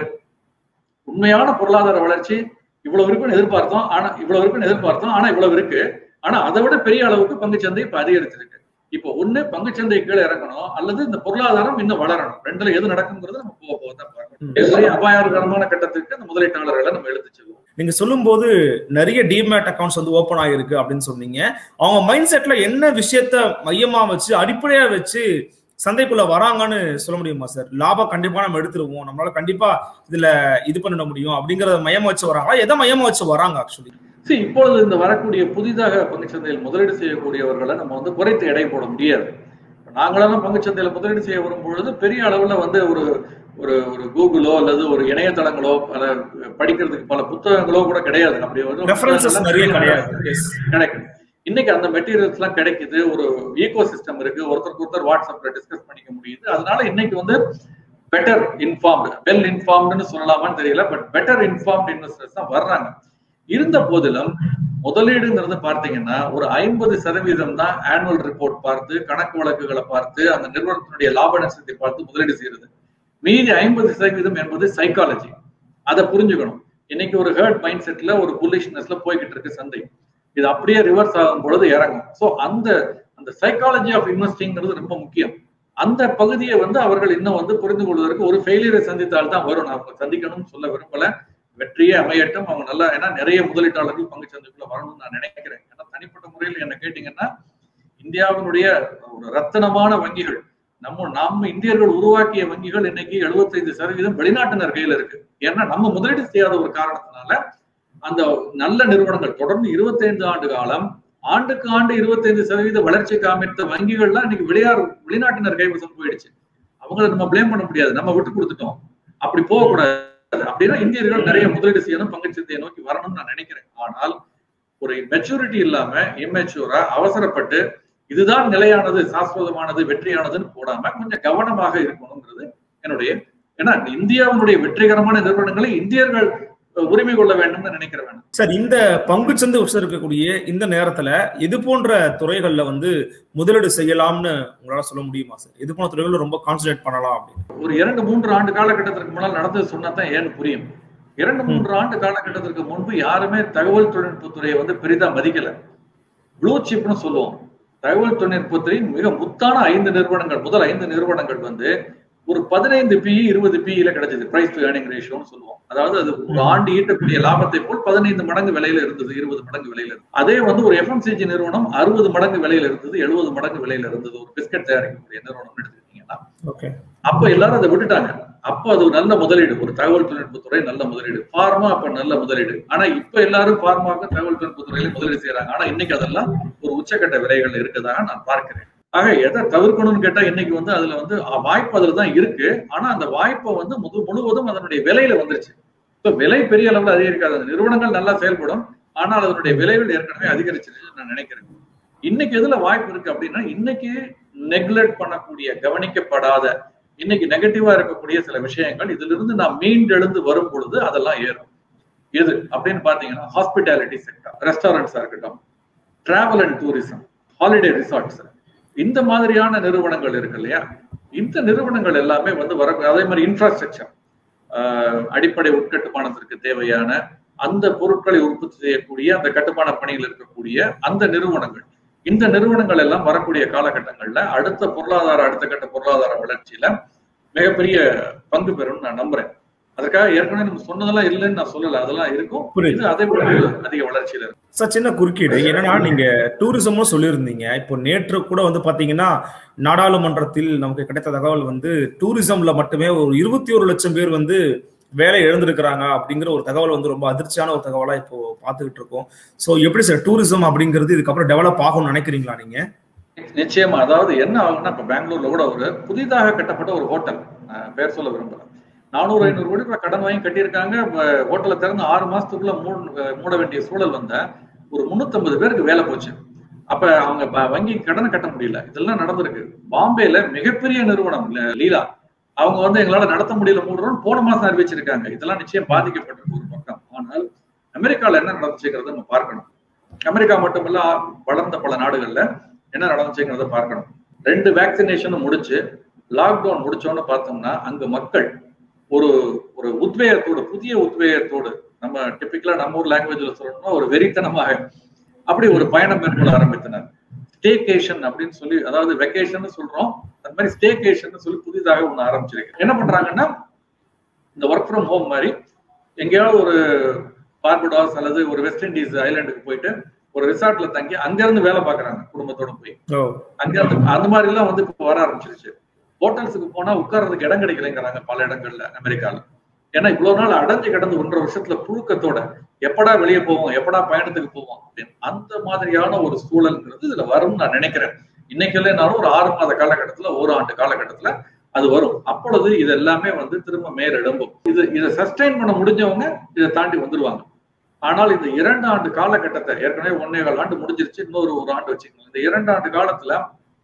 உண்மையான பொருளாதார வளர்ச்சி இவ்வளவு இருக்குன்னு எதிர்பார்த்தோம் ஆனா இவ்வளவு இருக்குன்னு எதிர்பார்த்தோம் ஆனா இவ்வளவு இருக்கு ஆனா அதை விட பெரிய அளவுக்கு பங்குச்சந்தை இப்ப அதிகரிச்சிருக்கு இப்போ ஒண்ணு பங்குச்சந்தை கீழே இறங்கணும் அல்லது இந்த பொருளாதாரம் இன்னும் வளரணும் ரெண்டுல எது நடக்குங்கிறது நம்ம போக போக தான் பார்க்கணும் பெரிய அபாயகரமான கட்டத்துக்கு அந்த முதலீட்டாளர்களை நம்ம எடுத்து செல்வோம் நீங்க சொல்லும்போது நிறைய டிமேட் அக்கௌண்ட்ஸ் வந்து ஓபன் ஆகிருக்கு அப்படின்னு சொன்னீங்க அவங்க மைண்ட் செட்ல என்ன விஷயத்த மையமா வச்சு அடிப்படையா வச்சு சந்தைக்குள்ள வராங்கன்னு சொல்ல முடியுமா சார் லாபம் கண்டிப்பா நம்ம எடுத்துருவோம் நம்மளால கண்டிப்பா இதுல இது பண்ணிட முடியும் அப்படிங்கறத மையமா வச்சு வராங்களா எதை மையமா வச்சு வராங்க ஆக்சுவலி சரி இப்பொழுது இந்த வரக்கூடிய புதிதாக பங்குச்சந்தையில் முதலீடு செய்யக்கூடியவர்களை நம்ம வந்து குறைத்து எடை போட முடியாது நாங்களெல்லாம் பங்குச்சந்தையில முதலீடு செய்ய வரும் பொழுது பெரிய அளவுல வந்து ஒரு ஒரு ஒரு கூகுளோ அல்லது ஒரு இணையதளங்களோ பல படிக்கிறதுக்கு பல புத்தகங்களோ கூட கிடையாது அப்படி வந்து ரெஃபரன்சஸ் நிறைய கிடையாது Yes. கிடைக்கும் இன்னைக்கு அந்த மெட்டீரியல்ஸ் எல்லாம் கிடைக்குது ஒரு ஈகோ சிஸ்டம் இருக்கு ஒருத்தருக்கு ஒருத்தர் வாட்ஸ்அப்ல டிஸ்கஸ் பண்ணிக்க முடியுது அதனால இன்னைக்கு வந்து பெட்டர் இன்ஃபார்ம்டு வெல் இன்ஃபார்ம்டுன்னு சொல்லலாமான்னு தெரியல பட் பெட்டர் இன்ஃபார்ம்டு இன்வெஸ்டர்ஸ் தான் வர்றாங்க இருந்த போதிலும் முதலீடுங்கிறது பார்த்தீங்கன்னா ஒரு ஐம்பது சதவீதம் தான் ஆனுவல் ரிப்போர்ட் பார்த்து கணக்கு வழக்குகளை பார்த்து அந்த நிறுவனத்தினுடைய லாப நஷ்டத்தை பார்த்து முதலீடு செய்யறது மீதி ஐம்பது சதவீதம் என்பது சைக்காலஜி அதை புரிஞ்சுக்கணும் இன்னைக்கு ஒரு ஹேர்ட் மைண்ட் செட்ல ஒரு புல்லிஷ்னஸ்ல போய்கிட்டு இருக்கு சந்தை இது அப்படியே ரிவர்ஸ் ஆகும் பொழுது இறங்கும் சோ அந்த அந்த சைக்காலஜி ஆஃப் இன்வெஸ்டிங்கிறது ரொம்ப முக்கியம் அந்த பகுதியை வந்து அவர்கள் இன்னும் வந்து புரிந்து கொள்வதற்கு ஒரு ஃபெயிலியரை சந்தித்தால் தான் வரும் நான் அவங்க சந்திக்கணும்னு சொல்ல விரும்பல வெற்றியே அமையட்டும் அவங்க நல்லா ஏன்னா நிறைய முதலீட்டாளர்கள் பங்கு சந்தைக்குள்ள வரணும்னு நான் நினைக்கிறேன் ஏன்னா தனிப்பட்ட முறையில் என்ன கேட்டீங்கன்னா இந்தியாவினுடைய ஒரு ரத்தனமான வங்கிகள் நம்ம நம்ம இந்தியர்கள் உருவாக்கிய வங்கிகள் இன்னைக்கு 75% சதவீதம் வெளிநாட்டினர் கையில இருக்கு ஏன்னா நம்ம முதலீடு செய்யாத ஒரு காரணத்தினால அந்த நல்ல நிறுவனங்கள் தொடர்ந்து 25 ஆண்டு காலம் ஆண்டுக்கு ஆண்டு 25% சதவீத வளர்ச்சி காமித்த வங்கிகள்லாம் இன்னைக்கு வெளியார் வெளிநாட்டினர் கைவசம் போயிடுச்சு அவங்கள நம்ம ப்ளேம் பண்ண முடியாது நம்ம விட்டு கொடுத்துட்டோம் அப்படி போகக்கூடாது அப்படின்னா இந்தியர்கள் நிறைய முதலீடு செய்யணும் பங்குச்சந்தையை நோக்கி வரணும்னு நான் நினைக்கிறேன் ஆனால் ஒரு மெச்சூரிட்டி இல்லாம இம்மெச்சூரா அவசரப்பட்டு இதுதான் நிலையானது சாஸ்வதமானது வெற்றியானதுன்னு போடாம கொஞ்சம் கவனமாக இருக்கணுங்கிறது என்னுடைய ஏன்னா இந்தியாவினுடைய வெற்றிகரமான நிறுவனங்களை இந்தியர்கள் உரிமை கொள்ள வேண்டும்னு நினைக்கிறேன் சார் இந்த பங்குச்சந்தை உச்சம் இருக்கக்கூடிய இந்த நேரத்துல இது போன்ற துறைகள்ல வந்து முதலீடு செய்யலாம்னு உங்களால சொல்ல முடியுமா சார் இது போன்ற துறைகள்ல ரொம்ப கான்சன்ட்ரேட் பண்ணலாம் அப்படின்னு ஒரு இரண்டு மூன்று ஆண்டு காலகட்டத்திற்கு முன்னால் நடந்தது சொன்னா தான் ஏன்னு புரியும் இரண்டு மூன்று ஆண்டு காலகட்டத்திற்கு முன்பு யாருமே தகவல் தொழில்நுட்பத்துறையை வந்து பெரிதா மதிக்கல ப்ளூ சிப்னு சொல்லுவோம் தகவல் தொழில்நுட்பத்துறையின் மிக முத்தான ஐந்து நிறுவனங்கள் முதல் ஐந்து நிறுவனங்கள் வந்து ஒரு பதினைந்து பிஇ இருபது பிஇல கிடைச்சது பிரைஸ் டு ஏர்னிங் ரேஷியோன்னு சொல்லுவோம் அதாவது அது ஒரு ஆண்டு ஈட்டக்கூடிய லாபத்தை போல் பதினைந்து மடங்கு விலையில இருந்தது இருபது மடங்கு விலையில இருந்தது அதே வந்து ஒரு எஃப்எம்சிஜி நிறுவனம் அறுபது மடங்கு விலையில இருந்தது எழுபது மடங்கு விலையில இருந்தது ஒரு பிஸ்கட் தயாரிக்கக்கூடிய நிறுவனம் எடுத்துக்கிட்டீங்கன்னா ஓகே அப்ப எல்லாரும் அதை விட்டுட்டாங்க அப்போ அது ஒரு நல்ல முதலீடு ஒரு தகவல் தொழில்நுட்பத்துறை நல்ல முதலீடு பார்மா அப்ப நல்ல முதலீடு ஆனா இப்ப எல்லாரும் பார்மாக்கு தகவல் தொழில்நுட்பத்துறையில முதலீடு செய்யறாங்க ஆனா இன்னைக்கு அதெல்லாம் ஒரு உச்சக்கட்ட விலைகள் இருக்கதாக நான் பார்க்கிறேன் ஆக எதை தவிர்க்கணும்னு கேட்டா இன்னைக்கு வந்து அதுல வந்து அஹ், வாய்ப்பு அதுல தான் இருக்கு ஆனா அந்த வாய்ப்பை வந்து முழு முழுவதும் அதனுடைய விலையில வந்துருச்சு இப்போ விலை பெரிய அளவுல அதிகரிக்காது அந்த நிறுவனங்கள் நல்லா செயல்படும் ஆனால் அதனுடைய விலைகள் ஏற்கனவே அதிகரிச்சிருச்சு நான் நினைக்கிறேன் இன்னைக்கு எதுல வாய்ப்பு இருக்கு அப்படின்னா இன்னைக்கு நெக்லெக்ட் பண்ணக்கூடிய கவனிக்கப்படாத இன்னைக்கு நெகட்டிவா இருக்கக்கூடிய சில விஷயங்கள் இதுல இருந்து நான் மீண்டெழுந்து வரும் பொழுது அதெல்லாம் ஏறும் எது அப்படின்னு பாத்தீங்கன்னா ஹாஸ்பிட்டாலிட்டி செக்டர் ரெஸ்டாரண்ட்ஸா இருக்கட்டும் travel and tourism holiday resorts இந்த மாதிரியான நிறுவனங்கள் இருக்கு இல்லையா இந்த நிறுவனங்கள் எல்லாமே வந்து வர அதே மாதிரி இன்ஃப்ராஸ்ட்ரக்சர் அடிப்படை உட்கட்டுமானத்திற்கு தேவையான அந்த பொருட்களை உற்பத்தி செய்யக்கூடிய அந்த கட்டுமான பணியில் இருக்கக்கூடிய அந்த நிறுவனங்கள் இந்த நிறுவனங்கள் எல்லாம் வரக்கூடிய காலகட்டங்கள்ல அடுத்த பொருளாதார அடுத்த கட்ட பொருளாதார வளர்ச்சியில மிகப்பெரிய பங்கு பெறும் நான் நம்புறேன் அதுக்காக ஏற்கனவே நம்ம சொன்னதெல்லாம் இல்லைன்னு நான் சொல்லல அதெல்லாம் இருக்கும் புரியுது இது அதே போல அதிக வளர்ச்சியில இருக்கு சார் சின்ன குறுக்கீடு என்னன்னா நீங்க டூரிசமும் சொல்லியிருந்தீங்க இப்போ நேற்று கூட வந்து பாத்தீங்கன்னா நாடாளுமன்றத்தில் நமக்கு கிடைத்த தகவல் வந்து டூரிசம்ல மட்டுமே ஒரு இருபத்தி ஒரு லட்சம் பேர் வந்து வேலை இழந்திருக்கிறாங்க அப்படிங்கிற ஒரு தகவல் வந்து ரொம்ப அதிர்ச்சியான ஒரு தகவலா இப்போ பார்த்துக்கிட்டு இருக்கோம் ஸோ எப்படி சார் டூரிசம் அப்படிங்கிறது இதுக்கப்புறம் டெவலப் ஆகும்னு நினைக்கிறீங்களா நீங்க நிச்சயமா அதாவது என்ன ஆகும்னா இப்ப பெங்களூர்ல கூட ஒரு புதிதாக கட்டப்பட்ட ஒரு ஹோட்டல் நான் பேர் சொல்ல விரும்புறேன் நானூறு ஐநூறு கோடி ரூபாய் கடன் வாங்கி கட்டியிருக்காங்க ஹோட்டலை திறந்து ஆறு மாசத்துக்குள்ள மூட மூட வேண்டிய சூழல் வந்த ஒரு முன்னூத்தம்பது பேருக்கு வேலை போச்சு அப்ப அவங்க ப- வங்கி கடனை கட்ட முடியல இதெல்லாம் நடந்திருக்கு பாம்பேல மிகப்பெரிய நிறுவனம் ல- லீலா அவங்க வந்து எங்களால நடத்த முடியல மூடுறோம் போன மாசம் அறிவிச்சிருக்காங்க இதெல்லாம் நிச்சயம் பாதிக்கப்பட்டிருக்கு ஒரு பக்கம் ஆனால் அமெரிக்கால என்ன நடந்துச்சுங்கிறத நம்ம பார்க்கணும் அமெரிக்கா மட்டுமல்ல ஆ- வளர்ந்த பல நாடுகள்ல என்ன நடந்துச்சுங்கிறத பார்க்கணும் ரெண்டு வேக்சினேஷனும் முடிச்சு லாக்டவுன் முடிச்சோன்னு பார்த்தோம்னா அங்க மக்கள் ஒரு ஒரு உத்வேகத்தோடு புதிய உத்வேகத்தோடு நம்ம டிப்பிக்கலா நம்ம ஊர் லாங்குவேஜ்ல சொல்லணும்னா ஒரு வெறித்தனமாக அப்படி ஒரு பயணம் மேற்கொள்ள ஆரம்பித்தனர் ஸ்டேகேஷன் அப்படின்னு சொல்லி அதாவது வெக்கேஷன் சொல்றோம் அந்த மாதிரி ஸ்டேகேஷன் சொல்லி புதிதாக ஒண்ணு ஆரம்பிச்சிருக்கு என்ன பண்றாங்கன்னா இந்த ஒர்க் ஃப்ரம் ஹோம் மாதிரி எங்கேயாவது ஒரு பார்படாஸ் அல்லது ஒரு வெஸ்ட் இண்டீஸ் ஐலாண்டுக்கு போயிட்டு ஒரு ரிசார்ட்ல தங்கி அங்க இருந்து வேலை பாக்குறாங்க குடும்பத்தோட போய் ஓ அங்க இருந்து அந்த மாதிரி எல்லாம் வந்து இப்போ வர ஆரம்பிச்சிருச்சு ஹோட்டல்ஸுக்கு போனா உட்கார்றதுக்கு இடம் கிடைக்கலைங்கிறாங்க பல இடங்கள்ல அமெரிக்கால ஏன்னா இவ்வளவு நாள் அடைஞ்சு கிடந்து ஒன்றரை வருஷத்துல புழுக்கத்தோட எப்படா வெளியே போவோம் எப்படா பயணத்துக்கு போவோம் அப்படின்னு அந்த மாதிரியான ஒரு சூழல்ங்கிறது இதுல வரும்னு நான் நினைக்கிறேன் இன்னைக்கு இல்லைனாலும் ஒரு ஆறு மாத காலகட்டத்துல ஒரு ஆண்டு காலகட்டத்துல அது வரும் அப்பொழுது இது எல்லாமே வந்து திரும்ப மேலெழும்பும் இது இதை சஸ்டைன் பண்ண முடிஞ்சவங்க இதை தாண்டி வந்துருவாங்க ஆனால் இந்த இரண்டு ஆண்டு காலகட்டத்தை ஏற்கனவே ஒன்னே கால் ஆண்டு முடிஞ்சிருச்சு இன்னொரு ஒரு ஆண்டு வச்சுக்கோங்க இந்த இரண்டு ஆண்டு காலத்துல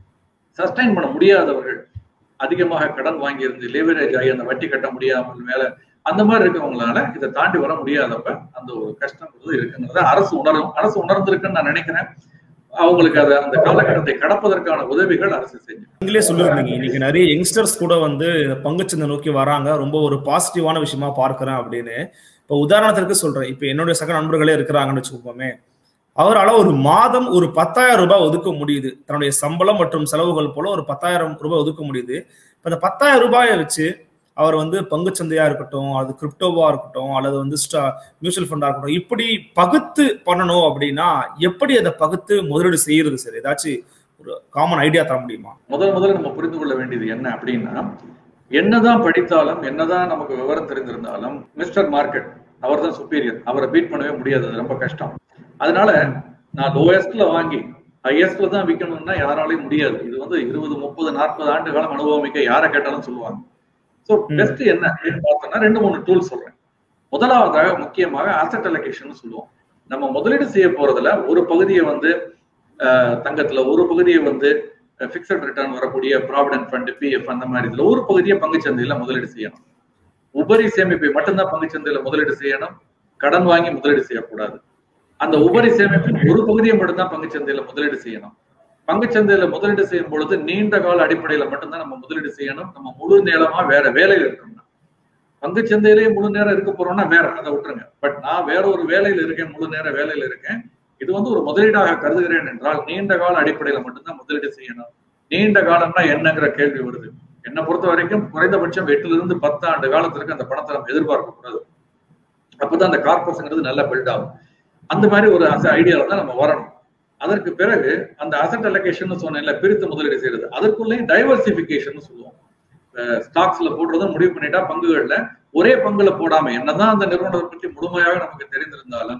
சஸ்டைன் பண்ண முடியாதவர்கள் அதிகமாக கடன் வாங்கியிருந்து லேவரேஜ் ஆகி அந்த வட்டி கட்ட முடியாமல் மேல அந்த மாதிரி இருக்கவங்களால இதை தாண்டி வர முடியாதப்ப அந்த ஒரு கஷ்டங்கிறது இருக்குங்கிறத அரசு உணரும் அரசு உணர்ந்திருக்குன்னு நான் நினைக்கிறேன் அவங்களுக்கு அதை அந்த காலகட்டத்தை கடப்பதற்கான உதவிகள் அரசு செஞ்சு நீங்களே சொல்லிருந்தீங்க இன்னைக்கு நிறைய யங்ஸ்டர்ஸ் கூட வந்து பங்குச்சந்தை நோக்கி வராங்க ரொம்ப ஒரு பாசிட்டிவான விஷயமா பார்க்கிறேன் அப்படின்னு இப்போ உதாரணத்திற்கு சொல்றேன் இப்போ என்னுடைய சக நண்பர்களே இருக்கிறாங்கன்னு வச்சுக்கோமே அவரால் ஒரு மாதம் ஒரு பத்தாயிரம் ரூபாய் ஒதுக்க முடியுது தன்னுடைய சம்பளம் மற்றும் செலவுகள் போல ஒரு பத்தாயிரம் ரூபாய் ஒதுக்க முடியுது இப்போ அந்த பத்தாயிரம் ரூபாயை வச்சு அவர் வந்து பங்குச்சந்தையா இருக்கட்டும் அது கிரிப்டோவா இருக்கட்டும் அல்லது வந்து மியூச்சுவல் ஃபண்டா இருக்கட்டும் இப்படி பகுத்து பண்ணணும் அப்படின்னா எப்படி அதை பகுத்து முதலீடு செய்யறது சார் ஏதாச்சும் ஒரு காமன் ஐடியா தர முடியுமா முதல் முதல்ல நம்ம புரிந்து கொள்ள வேண்டியது என்ன அப்படின்னா என்னதான் படித்தாலும் என்னதான் நமக்கு விவரம் தெரிந்திருந்தாலும் மிஸ்டர் மார்க்கெட் அவர் தான் சுப்பீரியர் அவரை பீட் பண்ணவே முடியாது அது ரொம்ப கஷ்டம் அதனால நான் லோயஸ்ட்ல வாங்கி ஹையஸ்ட்ல தான் விற்கணும்னா யாராலையும் முடியாது இது வந்து இருபது முப்பது நாற்பது ஆண்டு காலம் அனுபவமிக்க யாரை கேட்டாலும் சொல்லுவாங்க ஸோ பெஸ்ட் என்ன அப்படின்னு பார்த்தோம்னா ரெண்டு மூணு டூல் சொல்றேன் முதலாவதாக முக்கியமாக ஆசட் அலோகேஷன் சொல்லுவோம் நம்ம முதலீடு செய்ய போறதுல ஒரு பகுதியை வந்து அஹ், தங்கத்துல ஒரு பகுதியை வந்து பிக்சட் ரிட்டர்ன் வரக்கூடிய ப்ராவிடன்ட் ஃபண்ட் பிஎஃப் அந்த மாதிரி இதுல ஒரு பகுதியை பங்குச்சந்தையில முதலீடு செய்யணும் உபரி சேமிப்பை மட்டும்தான் பங்குச்சந்தையில முதலீடு செய்யணும் கடன் வாங்கி முதலீடு செய்யக்கூடாது அந்த உபரி சேமிப்பின் ஒரு பகுதியை மட்டும்தான் பங்குச்சந்தையில முதலீடு செய்யணும் பங்குச்சந்தையில முதலீடு செய்யும் பொழுது நீண்ட கால அடிப்படையில மட்டும்தான் நம்ம முதலீடு செய்யணும் நம்ம முழு நேரமா வேற வேலையில இருக்கணும்னா பங்குச்சந்தையிலேயே முழு நேரம் இருக்க போறோம்னா வேற அதை விட்டுருங்க பட் நான் வேற ஒரு வேலையில இருக்கேன் முழு நேர வேலையில இருக்கேன் இது வந்து ஒரு முதலீடாக கருதுகிறேன் என்றால் நீண்ட கால அடிப்படையில மட்டும்தான் முதலீடு செய்யணும் நீண்ட காலம்னா என்னங்கிற கேள்வி வருது என்னை பொறுத்த வரைக்கும் குறைந்தபட்சம் எட்டுல இருந்து பத்து ஆண்டு காலத்திற்கு அந்த பணத்தை நம்ம எதிர்பார்க்க கூடாது அப்பதான் அந்த கார்பஸ்ங்கிறது நல்லா பில்ட் ஆகும் அந்த மாதிரி ஒரு ஐடியால தான் நம்ம வரணும் அதற்கு பிறகு அந்த அசட் அலோகேஷன் சொன்னேன்ல பிரித்து முதலீடு செய்யறது அதற்குள்ளேயும் டைவர்சிபிகேஷன் சொல்லுவோம் ஸ்டாக்ஸ்ல போடுறத முடிவு பண்ணிட்டா பங்குகள்ல ஒரே பங்குல போடாம என்னதான் அந்த நிறுவனத்தை பற்றி முழுமையாக நமக்கு தெரிந்திருந்தாலும்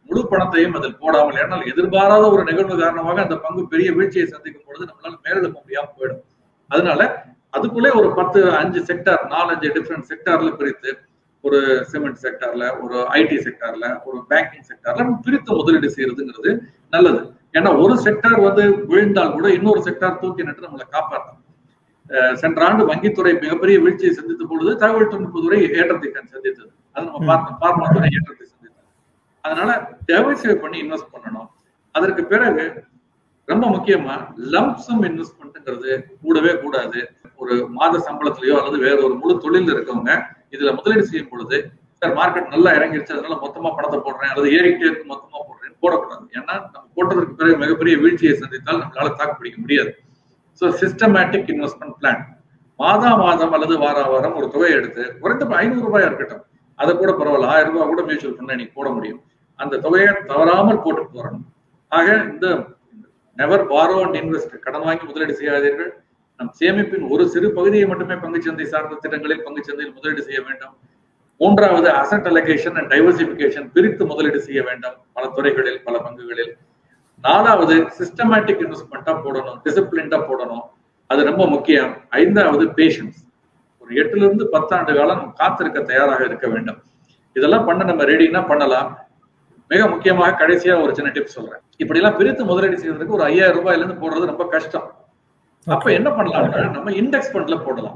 முழு பணத்தையும் அதில் போடாமல் ஏன்னால் எதிர்பாராத ஒரு நிகழ்வு காரணமாக அந்த பங்கு பெரிய வீழ்ச்சியை சந்திக்கும் பொழுது நம்மளால மேலெழுப்ப முடியாம போயிடும் அதனால அதுக்குள்ளே ஒரு பத்து அஞ்சு செக்டார் நாலஞ்சு டிஃப்ரெண்ட் செக்டார்ல பிரித்து ஒரு சிமெண்ட் செக்டார்ல ஒரு ஐடி செக்டார்ல ஒரு பேங்கிங் செக்டார்ல பிரித்து முதலீடு செய்யறதுங்கிறது நல்லது ஏன்னா ஒரு செக்டார் வந்து விழுந்தால் கூட இன்னொரு செக்டார் தூக்கி நின்று நம்மளை காப்பாற்றும் சென்ற ஆண்டு வங்கித்துறை மிகப்பெரிய வீழ்ச்சியை சந்தித்த பொழுது தகவல் தொழில்நுட்ப துறை ஏற்றத்தை சந்தித்தது அது நம்ம பார்த்தோம் பார்மா துறை ஏற்றத்தை சந்தித்தது அதனால டைவர்சிஃபை பண்ணி இன்வெஸ்ட் பண்ணணும் அதற்கு பிறகு ரொம்ப முக்கியமா லம்சம் இன்வெஸ்ட்மெண்ட்ங்கிறது கூடவே கூடாது ஒரு மாத சம்பளத்திலயோ அல்லது வேற ஒரு முழு தொழில் இருக்கவங்க இதுல முதலீடு செய்யும் பொழுது சார் மார்க்கெட் நல்லா இறங்கிருச்சு அதனால மொத்தமா பணத்தை போடுறேன் அல்லது ஏறிக்கிட்டே இருக்கு மொத்தமா போடுறேன் போடக்கூடாது ஏன்னா நம்ம போட்டதற்கு பிறகு மிகப்பெரிய வீழ்ச்சியை சந்தித்தால் நம்மளால தாக்கு பிடிக்க முடியாது ஸோ சிஸ்டமேட்டிக் இன்வெஸ்ட்மெண்ட் பிளான் மாதா மாதம் அல்லது வார வாரம் ஒரு தொகையை எடுத்து குறைந்த ஐநூறு ரூபாயா இருக்கட்டும் அதை கூட பரவாயில்ல ஆயிரம் ரூபாய் கூட மியூச்சுவல் ஃபண்ட் நீங்க போட முடியும் அந்த தொகையை தவறாமல் போட்டுட்டு வரணும் ஆக இந்த நெவர் பாரோ அண்ட் இன்வெஸ்ட் கடன் வாங்கி முதலீடு செய்யாதீர்கள் நம் சேமிப்பின் ஒரு சிறு பகுதியை மட்டுமே பங்குச்சந்தை சார்ந்த திட்டங்களில் பங்குச்சந்தையில் முதலீடு செய்ய வேண்டும் மூன்றாவது அசட் அலகேஷன் அண்ட் டைவர்சிபிகேஷன் பிரித்து முதலீடு செய்ய வேண்டும் பல துறைகளில் பல பங்குகளில் நாலாவது சிஸ்டமேட்டிக் இன்வெஸ்ட்மெண்ட்டா போடணும் டிசிப்ளின்டா போடணும் அது ரொம்ப முக்கியம் ஐந்தாவது பேஷன்ஸ் ஒரு எட்டுல இருந்து பத்தாண்டு காலம் காத்திருக்க தயாராக இருக்க வேண்டும் இதெல்லாம் பண்ண நம்ம ரெடினா பண்ணலாம் மிக முக்கியமாக கடைசியா ஒரு சின்ன டிப் சொல்றேன் இப்படி எல்லாம் பிரித்து முதலீடு செய்வதற்கு ஒரு ஐயாயிரம் ரூபாயில இருந்து போடுறது ரொம்ப கஷ்டம் அப்ப என்ன பண்ணலாம்னா நம்ம இண்டெக்ஸ் ஃபண்ட்ல போடலாம்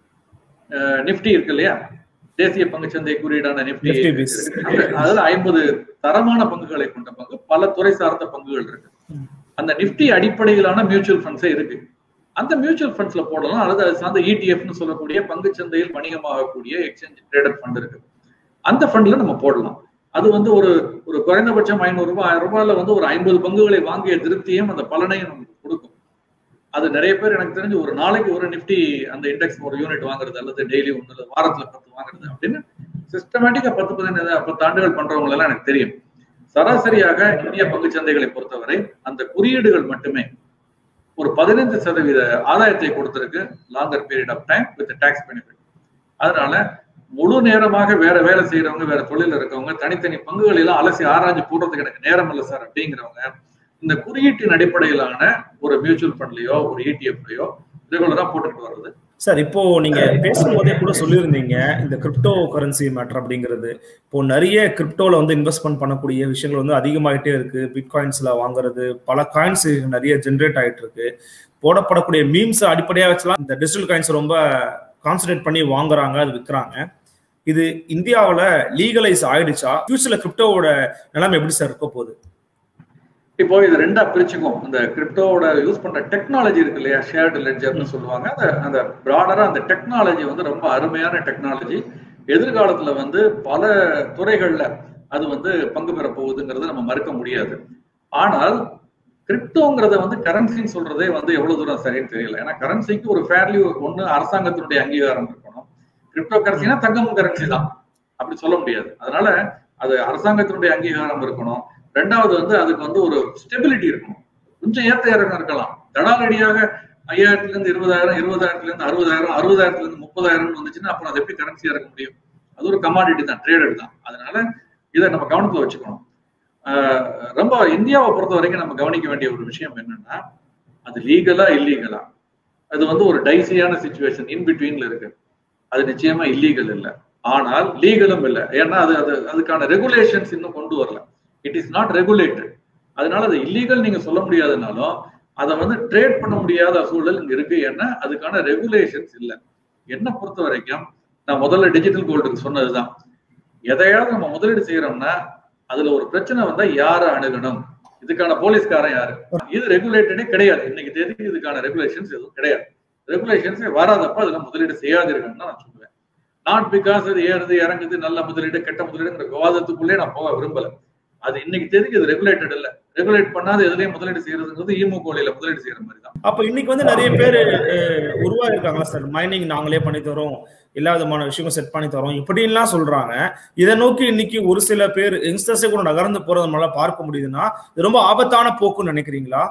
நிப்டி இருக்கு இல்லையா தேசிய பங்குச்சந்தை குறியீடான நிப்டி அதுல ஐம்பது தரமான பங்குகளை கொண்ட பங்கு பல துறை சார்ந்த பங்குகள் இருக்கு அந்த நிப்டி அடிப்படையிலான மியூச்சுவல் ஃபண்ட்ஸே இருக்கு அந்த மியூச்சுவல் ஃபண்ட்ஸ்ல போடலாம் அல்லது அது சார்ந்த இடிஎஃப்னு சொல்லக்கூடிய பங்கு சந்தையில் வணிகமாகக்கூடிய எக்ஸ்சேஞ்ச் ட்ரேடட் ஃபண்ட் இருக்கு அந்த ஃபண்ட்ல நம்ம போடலாம் அது வந்து ஒரு ஒரு குறைந்தபட்சம் ஐநூறு ரூபாய் ஆயிரம் ரூபாயில வந்து ஒரு ஐம்பது பங்குகளை வாங்கிய திருப்தியும் அந்த பலனையும் நமக்கு கொடுக்கும் அது நிறைய பேர் எனக்கு தெரிஞ்சு ஒரு நாளைக்கு ஒரு நிப்டி அந்த இண்டெக்ஸ் ஒரு யூனிட் வாங்குறது அல்லது டெய்லி ஒன்று அல்லது வாரத்துல பத்து வாங்குறது அப்படின்னு சிஸ்டமேட்டிக்கா பத்து பதினைந்து பத்து ஆண்டுகள் பண்றவங்க எல்லாம் எனக்கு தெரியும் சராசரியாக இந்திய பங்கு சந்தைகளை பொறுத்தவரை அந்த குறியீடுகள் மட்டுமே ஒரு பதினைந்து சதவீத ஆதாயத்தை கொடுத்திருக்கு longer period of time with tax benefit அதனால முழு நேரமாக வேற வேலை செய்யறவங்க வேற தொழில் இருக்கவங்க தனித்தனி பங்குகள் எல்லாம் அலசி ஆராய்ஞ்சு போடுறதுக்கு எனக்கு நேரம் இல்லை சார் அப்படிங்கிறவங்க இந்த குறியீட்டின் அடிப்படையிலான ஒரு மியூச்சுவல் ஃபண்ட்லயோ ஒரு இடிஎஃப்லயோ ரெகுலரா போட்டுட்டு வர்றது சார் இப்போ நீங்க பேசும்போதே கூட சொல்லியிருந்தீங்க இந்த கிரிப்டோ கரன்சி மேட்டர் அப்படிங்கிறது இப்போ நிறைய கிரிப்டோல வந்து இன்வெஸ்ட்மெண்ட் பண்ணக்கூடிய விஷயங்கள் வந்து அதிகமாயிட்டே இருக்கு பிட்காயின்ஸ்ல வாங்குறது பல காயின்ஸ் நிறைய ஜென்ரேட் ஆயிட்டு இருக்கு போடப்படக்கூடிய மீம்ஸ் அடிப்படையா வச்சுலாம் இந்த டிஜிட்டல் காயின்ஸ் ரொம்ப கான்சன்ட்ரேட் பண்ணி வாங்குறாங்க அது விற்கிறாங்க இது இந்தியாவில் லீகலைஸ் ஆயிடுச்சா ஃபியூச்சர்ல கிரிப்டோவோட நிலைமை எப்படி சார் இருக்க போகுது இப்போ இது ரெண்டா பிரிச்சுக்கும் இந்த கிரிப்டோவோட யூஸ் பண்ற டெக்னாலஜி இருக்கு இல்லையா ஷேர்டு லெட்ஜர்னு சொல்லுவாங்க அந்த அந்த ப்ராடரா அந்த டெக்னாலஜி வந்து ரொம்ப அருமையான டெக்னாலஜி எதிர்காலத்துல வந்து பல துறைகள்ல அது வந்து பங்கு பெற போகுதுங்கிறத நம்ம மறுக்க முடியாது ஆனால் கிரிப்டோங்கிறத வந்து கரன்சின்னு சொல்றதே வந்து எவ்வளவு தூரம் சரின்னு தெரியல ஏன்னா கரன்சிக்கு ஒரு ஃபேர்லி ஒண்ணு அரசாங்கத்தினுடைய அங்கீகாரம் இருக்கணும் கிரிப்டோ கரன்சினா தங்கம் கரன்சி தான் அப்படி சொல்ல முடியாது அதனால அது அரசாங்கத்தினுடைய அங்கீகாரம் இருக்கணும் ரெண்டாவது வந்து அதுக்கு வந்து ஒரு ஸ்டெபிலிட்டி இருக்கணும் கொஞ்சம் ஏத்த இறக்கம் இருக்கலாம் தடாலடியாக ஐயாயிரத்துல இருந்து இருபதாயிரம் இருபதாயிரத்துல இருந்து அறுபதாயிரம் அறுபதாயிரத்துல இருந்து முப்பதாயிரம் வந்துச்சுன்னா அப்புறம் அது எப்படி கரன்சியா இருக்க முடியும் அது ஒரு கமாடிட்டி தான் ட்ரேடட் தான் அதனால இதை நம்ம கவனத்துல வச்சுக்கணும் ரொம்ப இந்தியாவை பொறுத்த வரைக்கும் நம்ம கவனிக்க வேண்டிய ஒரு விஷயம் என்னன்னா அது லீகலா இல்லீகலா அது வந்து ஒரு டைசியான சுச்சுவேஷன் இன் பிட்வீன்ல இருக்கு அது நிச்சயமா இல்லீகல் இல்லை ஆனால் லீகலும் இல்லை ஏன்னா அது அது அதுக்கான ரெகுலேஷன்ஸ் இன்னும் கொண்டு வரல இட் இஸ் நாட் ரெகுலேட்டட் அதனால அது இல்லீகல் நீங்க சொல்ல முடியாதுனாலும் அதை வந்து ட்ரேட் பண்ண முடியாத சூழல் இங்க இருக்கு ஏன்னா அதுக்கான ரெகுலேஷன்ஸ் இல்லை என்ன பொறுத்த வரைக்கும் நான் முதல்ல டிஜிட்டல் கோல்டுக்கு சொன்னதுதான் எதையாவது நம்ம முதலீடு செய்யறோம்னா அதுல ஒரு பிரச்சனை வந்தா யாரை அணுகணும் இதுக்கான போலீஸ்காரன் யாரு இது ரெகுலேட்டடே கிடையாது இன்னைக்கு தேதி இதுக்கான ரெகுலேஷன்ஸ் எதுவும் கிடையாது ரெகுலேஷன்ஸே வராதப்ப அதுல முதலீடு செய்யாதீர்கள்னு நான் சொல்லுவேன் நாட் பிகாஸ் அது ஏறுது இறங்குது நல்ல முதலீடு கெட்ட முதலீடுங்கிற விவாதத்துக்குள்ளே நான் போக விரும்பல அது இன்னைக்கு தேதிக்கு அது ரெகுலேட்டட் இல்ல ரெகுலேட் பண்ணாத எதுலயும் முதலீடு செய்யறதுங்கிறது ஈமு கோழியில முதலீடு செய்யற மாதிரி தான் அப்ப இன்னைக்கு வந்து நிறைய பேர் உருவாயிருக்காங்களா சார் மைனிங் நாங்களே பண்ணி தரோம் எல்லா விதமான விஷயங்களும் செட் பண்ணி தரோம் இப்படின்லாம் சொல்றாங்க இதை நோக்கி இன்னைக்கு ஒரு சில பேர் யங்ஸ்டர்ஸே கூட நகர்ந்து போறது நம்மளால பார்க்க முடியுதுன்னா இது ரொம்ப ஆபத்தான போக்குன்னு நினைக்கிறீங்களா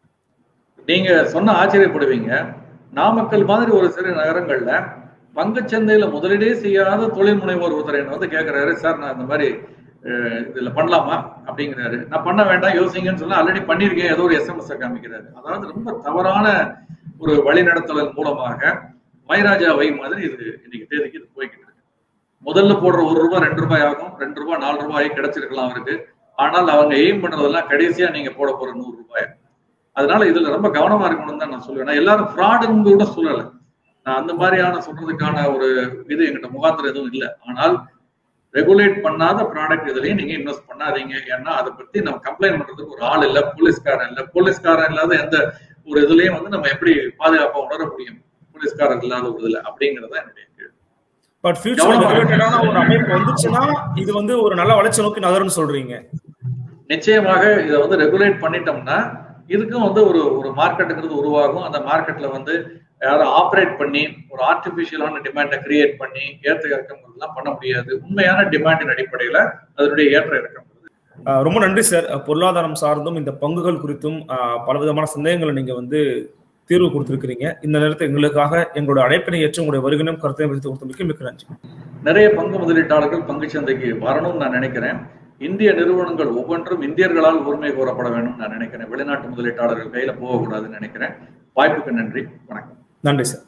நீங்க சொன்ன ஆச்சரியப்படுவீங்க நாமக்கல் மாதிரி ஒரு சிறு நகரங்கள்ல பங்குச்சந்தையில முதலீடே செய்யாத தொழில் முனைவோர் ஒருத்தர் என்ன வந்து கேட்கிறாரு சார் நான் இந்த மாதிரி அஹ் இதுல பண்ணலாமா அப்படிங்கிறாரு நான் பண்ண வேண்டாம் யோசிங்கன்னு சொன்னா ஆல்ரெடி பண்ணிருக்கேன் ஏதோ ஒரு எஸ்எம்எஸ் காமிக்கிறாரு அதாவது ரொம்ப தவறான ஒரு வழிநடத்தல் மூலமாக மைராஜா வை மாதிரி இது இன்னைக்கு தேதிக்கு இது போய்கிட்டு இருக்கு முதல்ல போடுற ஒரு ரூபாய் ரெண்டு ரூபாய் ஆகும் ரெண்டு ரூபாய் நாலு ரூபாய் கிடைச்சிருக்கலாம் அவருக்கு ஆனால் அவங்க எய்ம் பண்றதெல்லாம் கடைசியா நீங்க போட போற நூறு ரூபாய் அதனால இதுல ரொம்ப கவனமா இருக்கணும்னு தான் நான் சொல்லுவேன் நான் எல்லாரும் ஃப்ராடுன்னு கூட சொல்லலை நான் அந்த மாதிரியான சொல்றதுக்கான ஒரு இது எங்கிட்ட முகாந்திரம் எதுவும் இல்லை ஆனால் ரெகுலேட் பண்ணாத ப்ராடக்ட் இதுலயும் நீங்க இன்வெஸ்ட் பண்ணாதீங்க ஏன்னா அதை பத்தி நம்ம கம்ப்ளைண்ட் பண்றதுக்கு ஒரு ஆள் இல்ல போலீஸ்காரன் இல்ல போலீஸ்காரன் இல்லாத எந்த ஒரு இதுலயும் வந்து நம்ம எப்படி பாதுகாப்பா உணர முடியும் போலீஸ்காரர் இல்லாத ஒரு இதுல அப்படிங்கறத என்னுடைய கேள்வி பட் ஃபியூச்சர் ரெகுலேட்டடான ஒரு அமைப்பு வந்துச்சுன்னா இது வந்து ஒரு நல்ல வளர்ச்சி நோக்கி நகரும்னு சொல்றீங்க நிச்சயமாக இதை வந்து ரெகுலேட் பண்ணிட்டோம்னா இதுக்கும் வந்து ஒரு ஒரு மார்க்கெட்டுங்கிறது உருவாகும் அந்த மார்க்கெட்ல வந்து யாரும் ஆப்ரேட் பண்ணி ஒரு ஆர்டிபிஷியலான டிமாண்டை கிரியேட் பண்ணி ஏற்ற இறக்கம்லாம் பண்ண முடியாது உண்மையான டிமாண்டின் அடிப்படையில அதனுடைய ஏற்ற இறக்கம் அஹ் ரொம்ப நன்றி சார் பொருளாதாரம் சார்ந்தும் இந்த பங்குகள் குறித்தும் அஹ், பலவிதமான சந்தேகங்களை நீங்க வந்து தீர்வு கொடுத்திருக்கிறீங்க இந்த நேரத்தில் எங்களுக்காக எங்களோட அழைப்பினை ஏற்று உங்களுடைய வருகினும் கருத்தை வைத்து கொடுத்தமைக்கு மிக்க நன்றி நிறைய பங்கு முதலீட்டாளர்கள் பங்கு சந்தைக்கு வரணும்னு நான் நினைக்கிறேன் இந்திய நிறுவனங்கள் ஒவ்வொன்றும் இந்தியர்களால் உரிமை கோரப்பட வேணும்னு நான் நினைக்கிறேன் வெளிநாட்டு முதலீட்டாளர்கள் கையில போகக்கூடாதுன்னு நினைக்கிறேன் வாய்ப்புக்கு நன்றி வணக்கம் நன்றி சார்